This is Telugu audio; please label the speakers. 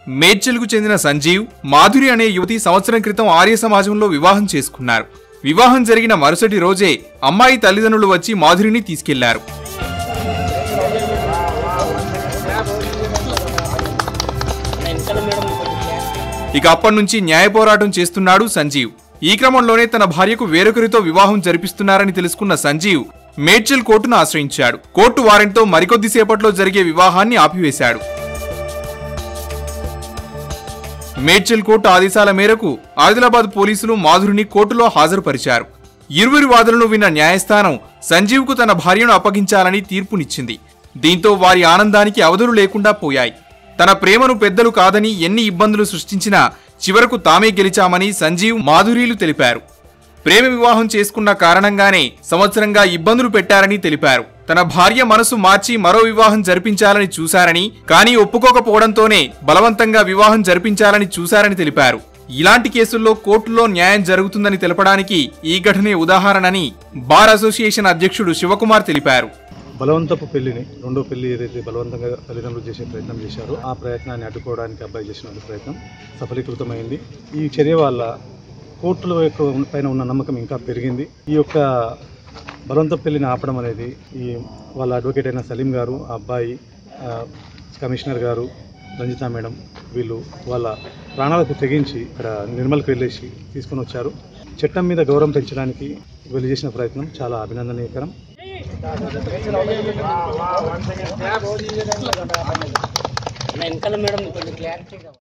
Speaker 1: మేడ్చల్కు చెందిన సంజీవ్ మాధురి అనే యువతి సంవత్సరం క్రితం ఆర్య సమాజంలో వివాహం చేసుకున్నారు వివాహం జరిగిన మరుసటి రోజే అమ్మాయి తల్లిదండ్రులు వచ్చి మాధురిని తీసుకెళ్లారు ఇక అప్పటి నుంచి న్యాయ పోరాటం చేస్తున్నాడు సంజీవ్ ఈ క్రమంలోనే తన భార్యకు వేరొకరితో వివాహం జరిపిస్తున్నారని తెలుసుకున్న సంజీవ్ మేడ్చల్ కోర్టును ఆశ్రయించాడు కోర్టు వారెంట్తో మరికొద్దిసేపట్లో జరిగే వివాహాన్ని ఆపివేశాడు మేడ్చల్ కోర్టు ఆదేశాల మేరకు ఆదిలాబాద్ పోలీసులు మాధురిని కోర్టులో హాజరుపరిచారు ఇరువురి వాదనలు విన్న న్యాయస్థానం సంజీవ్కు తన భార్యను అప్పగించాలని తీర్పునిచ్చింది దీంతో వారి ఆనందానికి అవధులు లేకుండా పోయాయి తన ప్రేమను పెద్దలు కాదని ఎన్ని ఇబ్బందులు సృష్టించినా చివరకు తామే గెలిచామని సంజీవ్ మాధురీలు తెలిపారు ప్రేమ వివాహం చేసుకున్న కారణంగానే సంవత్సరంగా ఇబ్బందులు పెట్టారని తెలిపారు తన భార్య మనసు మార్చి మరో వివాహం జరిపించాలని చూశారని కానీ ఒప్పుకోకపోవడంతోనే బలవంతంగా వివాహం జరిపించాలని చూశారని తెలిపారు ఇలాంటి కేసుల్లో కోర్టులో న్యాయం జరుగుతుందని తెలపడానికి ఈ ఘటనే ఉదాహరణని బార్ అసోసియేషన్ అధ్యక్షుడు శివకుమార్ తెలిపారు
Speaker 2: బలవంతపు పెళ్లిని రెండో పెళ్లి ఏదైతే బలవంతంగా తల్లిదండ్రులు చేసే ప్రయత్నం చేశారో ఆ ప్రయత్నాన్ని అడ్డుకోవడానికి అబ్బాయి చేసిన ప్రయత్నం సఫలీకృతమైంది ఈ చర్య వల్ల కోర్టుల యొక్క పైన ఉన్న నమ్మకం ఇంకా పెరిగింది ఈ యొక్క బలవంతపు పెళ్లిని ఆపడం అనేది ఈ వాళ్ళ అడ్వకేట్ అయిన సలీం గారు ఆ అబ్బాయి ఆ, కమిషనర్ గారు రంజిత మేడం వీళ్ళు వాళ్ళ ప్రాణాలకు తెగించి ఇక్కడ నిర్మల్కి వెళ్ళేసి తీసుకొని వచ్చారు చట్టం మీద గౌరవం పెంచడానికి వీళ్ళు చేసిన ప్రయత్నం చాలా అభినందనీయకరం
Speaker 3: వెనకాల మేడం కొంచెం క్లారిటీగా